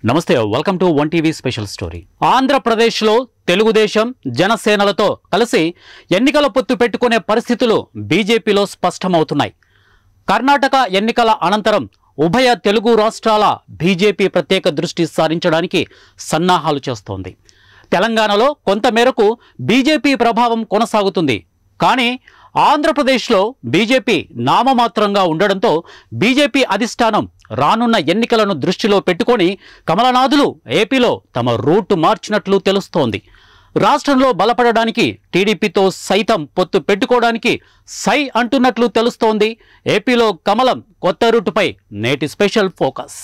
నమస్తే welcome to one TV special story ఆంధ్రప్రదేశ్లో తెలుగుదేశం జనసేనలతో కలిసి ఎన్నికల పొత్తు పెట్టుకునే పరిస్థితులు బీజేపీలో స్పష్టమవుతున్నాయి కర్ణాటక ఎన్నికల అనంతరం ఉభయ తెలుగు రాష్ట్రాల బీజేపీ ప్రత్యేక దృష్టి సారించడానికి సన్నాహాలు చేస్తోంది తెలంగాణలో కొంతమేరకు బీజేపీ ప్రభావం కొనసాగుతుంది కానీ ఆంధ్రప్రదేశ్లో బీజేపీ నామమాత్రంగా ఉండడంతో బీజేపీ అధిష్టానం రానున్న ఎన్నికలను దృష్టిలో పెట్టుకొని కమలనాథులు ఏపీలో తమ రూటు మార్చినట్లు తెలుస్తోంది రాష్ట్రంలో బలపడడానికి టీడీపీతో సైతం పొత్తు పెట్టుకోవడానికి సై అంటున్నట్లు తెలుస్తోంది ఏపీలో కమలం కొత్త రూటుపై నేటి స్పెషల్ ఫోకస్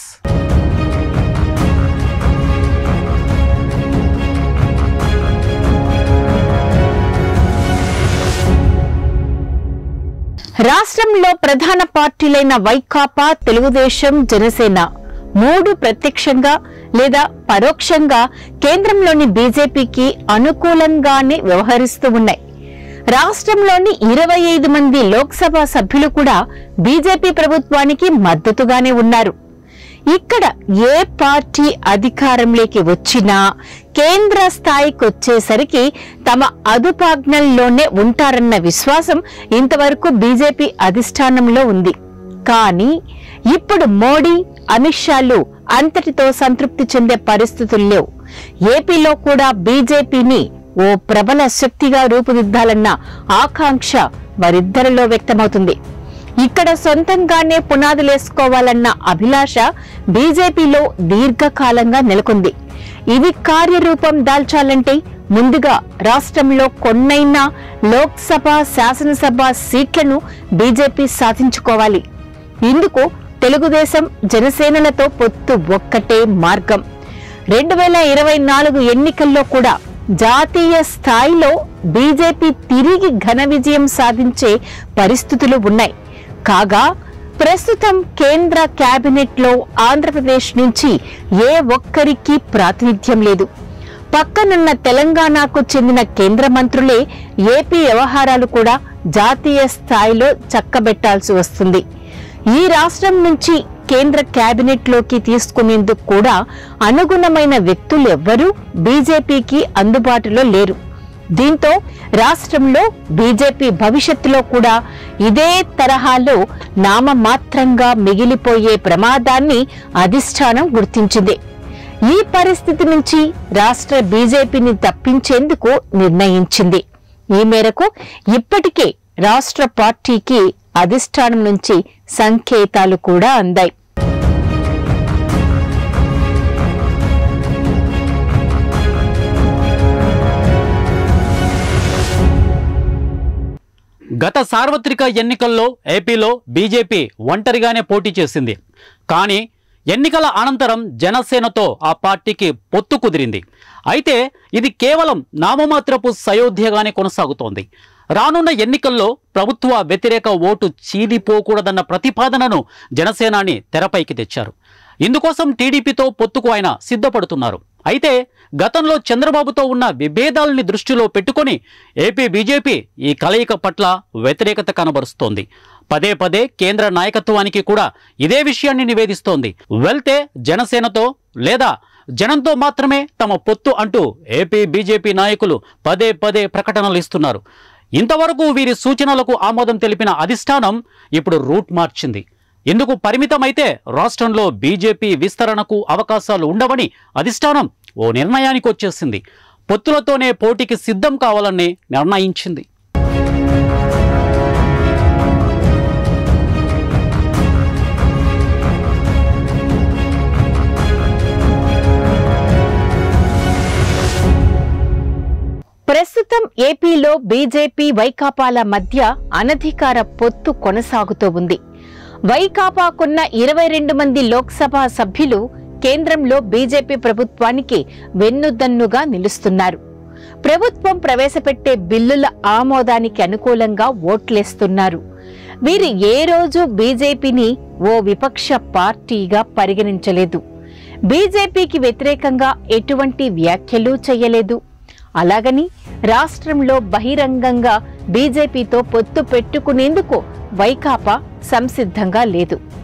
రాష్ట్రంలో ప్రధాన పార్టీలైన వైకాపా తెలుగుదేశం జనసేన మూడు ప్రత్యక్షంగా లేదా పరోక్షంగా కేంద్రంలోని బీజేపీకి అనుకూలంగానే వ్యవహరిస్తూ ఉన్నాయి రాష్ట్రంలోని ఇరవై ఐదు మంది లోక్సభ సభ్యులు కూడా బీజేపీ ప్రభుత్వానికి మద్దతుగానే ఉన్నారు ఇక్కడ ఏ పార్టీ అధికారంలోకి వచ్చినా కేంద్ర స్థాయికి వచ్చేసరికి తమ అదుపాజ్ఞల్లోనే ఉంటారన్న విశ్వాసం ఇంతవరకు బీజేపీ అధిష్టానంలో ఉంది కానీ ఇప్పుడు మోడీ అమిత్ షాలు అంతటితో సంతృప్తి చెందే పరిస్థితులు లేవు ఏపీలో కూడా బీజేపీని ఓ ప్రబల శక్తిగా రూపుదిద్దాలన్న ఆకాంక్ష వారిద్దరిలో వ్యక్తమవుతుంది ఇక్కడ సొంతంగానే పునాదులేసుకోవాలన్న అభిలాష బీజేపీలో దీర్ఘకాలంగా నెలకొంది ఇవి కార్యరూపం దాల్చాలంటే ముందుగా రాష్ట్రంలో కొన్నైనా లోక్సభ శాసనసభ సీట్లను బీజేపీ సాధించుకోవాలి ఇందుకు తెలుగుదేశం జనసేనలతో పొత్తు ఒక్కటే మార్గం రెండు వేల ఇరవై నాలుగు ఎన్నికల్లో కూడా జాతీయ స్థాయిలో బీజేపీ తిరిగి ఘన విజయం సాధించే పరిస్థితులు ఉన్నాయి కాగా ప్రస్తుతం కేంద్ర కేబినెట్ లో ఆంధ్రప్రదేశ్ నుంచి ఏ ఒక్కరికి ప్రాతినిధ్యం లేదు పక్కనున్న తెలంగాణకు చెందిన కేంద్ర మంత్రులే ఏపీ వ్యవహారాలు కూడా జాతీయ స్థాయిలో చక్కబెట్టాల్సి వస్తుంది ఈ రాష్ట్రం నుంచి కేంద్ర కేబినెట్ లోకి తీసుకునేందుకు కూడా అనుగుణమైన వ్యక్తులు ఎవ్వరూ బీజేపీకి అందుబాటులో లేరు దీంతో రాష్ట్రంలో బీజేపీ భవిష్యత్తులో కూడా ఇదే తరహాలో నామమాత్రంగా మిగిలిపోయే ప్రమాదాన్ని అధిష్టానం గుర్తించింది ఈ పరిస్థితి నుంచి రాష్ట్ర బీజేపీని తప్పించేందుకు నిర్ణయించింది ఈ మేరకు ఇప్పటికే రాష్ట్ర పార్టీకి అధిష్టానం నుంచి సంకేతాలు కూడా అందాయి గత సార్వత్రిక ఎన్నికల్లో ఏపీలో బీజేపీ ఒంటరిగానే పోటీ చేసింది కానీ ఎన్నికల అనంతరం జనసేనతో ఆ పార్టీకి పొత్తు కుదిరింది అయితే ఇది కేవలం నామమాత్రపు సయోధ్యగానే కొనసాగుతోంది రానున్న ఎన్నికల్లో ప్రభుత్వ వ్యతిరేక ఓటు చీలిపోకూడదన్న ప్రతిపాదనను జనసేనాని తెరపైకి తెచ్చారు ఇందుకోసం టీడీపీతో పొత్తుకు ఆయన సిద్ధపడుతున్నారు అయితే గతంలో చంద్రబాబుతో ఉన్న విభేదాలని దృష్టిలో పెట్టుకొని ఏపీ బీజేపీ ఈ కలయిక పట్ల వ్యతిరేకత కనబరుస్తోంది పదే పదే కేంద్ర నాయకత్వానికి కూడా ఇదే విషయాన్ని నివేదిస్తోంది వెళ్తే జనసేనతో లేదా జనంతో మాత్రమే తమ పొత్తు అంటూ ఏపీ బీజేపీ నాయకులు పదే పదే ప్రకటనలు ఇస్తున్నారు ఇంతవరకు వీరి సూచనలకు ఆమోదం తెలిపిన అధిష్టానం ఇప్పుడు రూట్ మార్చింది ఇందుకు పరిమితమైతే రాష్ట్రంలో బీజేపీ విస్తరణకు అవకాశాలు ఉండవని అధిష్టానం ఓ నిర్ణయానికి వచ్చేసింది పొత్తులతోనే పోటీకి సిద్ధం కావాలని నిర్ణయించింది ప్రస్తుతం ఏపీలో బీజేపీ వైకాపాల మధ్య అనధికార పొత్తు కొనసాగుతూ ఉంది వైకాపాకున్న ఇరవై రెండు మంది లోక్సభ సభ్యులు కేంద్రంలో బీజేపీ ప్రభుత్వానికి వెన్నుదన్నుగా నిలుస్తున్నారు ప్రభుత్వం ప్రవేశపెట్టే బిల్లుల ఆమోదానికి అనుకూలంగా ఓట్లేస్తున్నారు వీరు ఏ రోజు బీజేపీని ఓ విపక్ష పార్టీగా పరిగణించలేదు బీజేపీకి వ్యతిరేకంగా ఎటువంటి వ్యాఖ్యలు చేయలేదు అలాగని రాష్ట్రంలో బహిరంగంగా బీజేపీతో పొత్తు పెట్టుకునేందుకు వైకాపా సంసిద్ధంగా లేదు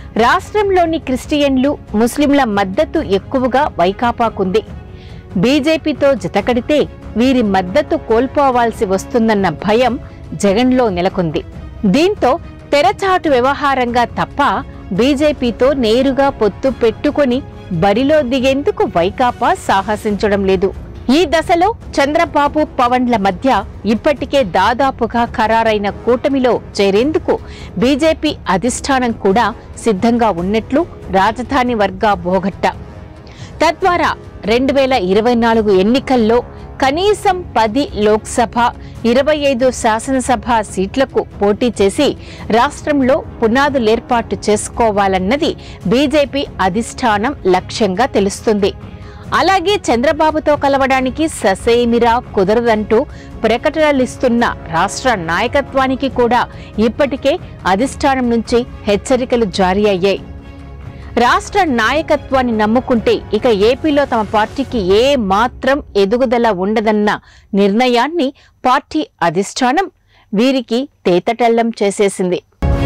రాష్ట్రంలోని క్రిస్టియన్లు ముస్లింల మద్దతు ఎక్కువగా వైకాపాకుంది బీజేపీతో జతకడితే వీరి మద్దతు కోల్పోవాల్సి వస్తుందన్న భయం జగన్లో నెలకొంది దీంతో తెరచాటు వ్యవహారంగా తప్ప బీజేపీతో నేరుగా పొత్తు పెట్టుకొని బరిలో దిగేందుకు వైకాపా సాహసించడం లేదు ఈ దశలో చంద్రబాబు పవన్ల మధ్య ఇప్పటికే దాదాపుగా ఖరారైన కూటమిలో చేరేందుకు బీజేపీ అధిష్టానం కూడా సిద్ధంగా ఉన్నట్లు రాజధాని వర్గా బోగట్ట తద్వారా రెండు వేల ఇరవై నాలుగు ఎన్నికల్లో కనీసం పది లోక్సభ ఇరవై ఐదు శాసనసభ సీట్లకు పోటీ చేసి రాష్ట్రంలో పునాదులేర్పాటు చేసుకోవాలన్నది బీజేపీ అధిష్టానం లక్ష్యంగా తెలుస్తుంది అలాగే చంద్రబాబుతో కలవడానికి ససేమిరా కుదరదంటూ ప్రకటనలిస్తున్న రాష్ట్ర నాయకత్వానికి కూడా ఇప్పటికే అధిష్టానం నుంచి హెచ్చరికలు జారీ అయ్యాయి రాష్ట్ర నాయకత్వాన్ని నమ్ముకుంటే ఇక ఏపీలో తమ పార్టీకి ఏ మాత్రం ఎదుగుదల ఉండదన్న నిర్ణయాన్ని పార్టీ అధిష్టానం వీరికి తేతటల్లం చేసేసింది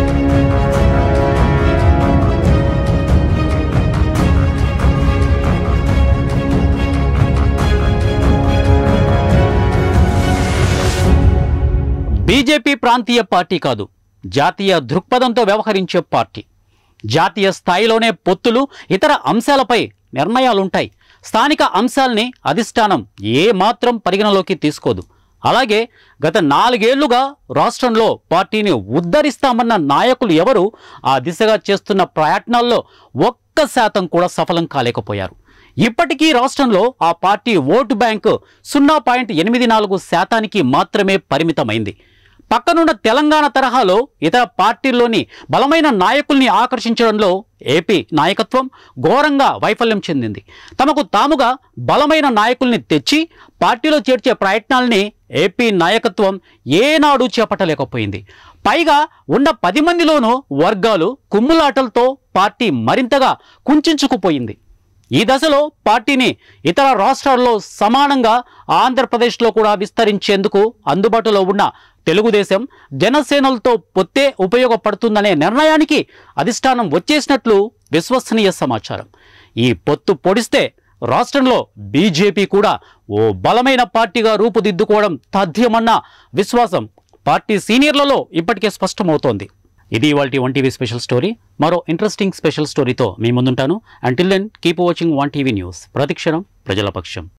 బీజేపీ ప్రాంతీయ పార్టీ కాదు జాతీయ దృక్పథంతో వ్యవహరించే పార్టీ జాతీయ స్థాయిలోనే పొత్తులు ఇతర అంశాలపై నిర్ణయాలుంటాయి స్థానిక అంశాల్ని అధిష్టానం ఏ మాత్రం పరిగణలోకి తీసుకోదు అలాగే గత నాలుగేళ్లుగా రాష్ట్రంలో పార్టీని ఉద్ధరిస్తామన్న నాయకులు ఎవరు ఆ దిశగా చేస్తున్న ప్రయత్నాల్లో ఒక్క శాతం కూడా సఫలం కాలేకపోయారు ఇప్పటికీ రాష్ట్రంలో ఆ పార్టీ ఓటు బ్యాంకు సున్నా పాయింట్ ఎనిమిది నాలుగు శాతానికి మాత్రమే పరిమితమైంది పక్కనున్న తెలంగాణ తరహాలో ఇతర పార్టీల్లోని బలమైన నాయకుల్ని ఆకర్షించడంలో ఏపీ నాయకత్వం ఘోరంగా వైఫల్యం చెందింది తమకు తాముగా బలమైన నాయకుల్ని తెచ్చి పార్టీలో చేర్చే ప్రయత్నాల్ని ఏపీ నాయకత్వం ఏనాడు చేపట్టలేకపోయింది పైగా ఉన్న పది మందిలోనూ వర్గాలు కుమ్ములాటలతో పార్టీ మరింతగా కుంచుకుపోయింది ఈ దశలో పార్టీని ఇతర రాష్ట్రాల్లో సమానంగా ఆంధ్రప్రదేశ్లో కూడా విస్తరించేందుకు అందుబాటులో ఉన్న తెలుగుదేశం జనసేనలతో పొత్తే ఉపయోగపడుతుందనే నిర్ణయానికి అధిష్టానం వచ్చేసినట్లు విశ్వసనీయ సమాచారం ఈ పొత్తు పొడిస్తే రాష్ట్రంలో బీజేపీ కూడా ఓ బలమైన పార్టీగా రూపుదిద్దుకోవడం తథ్యమన్న విశ్వాసం పార్టీ సీనియర్లలో ఇప్పటికే స్పష్టమవుతోంది ఇది ఇవాళ వన్ టీవీ స్పెషల్ స్టోరీ మరో ఇంట్రెస్టింగ్ స్పెషల్ స్టోరీతో మీ ముందుంటాను until then keep watching one TV news ప్రతిక్షణం ప్రజల పక్షం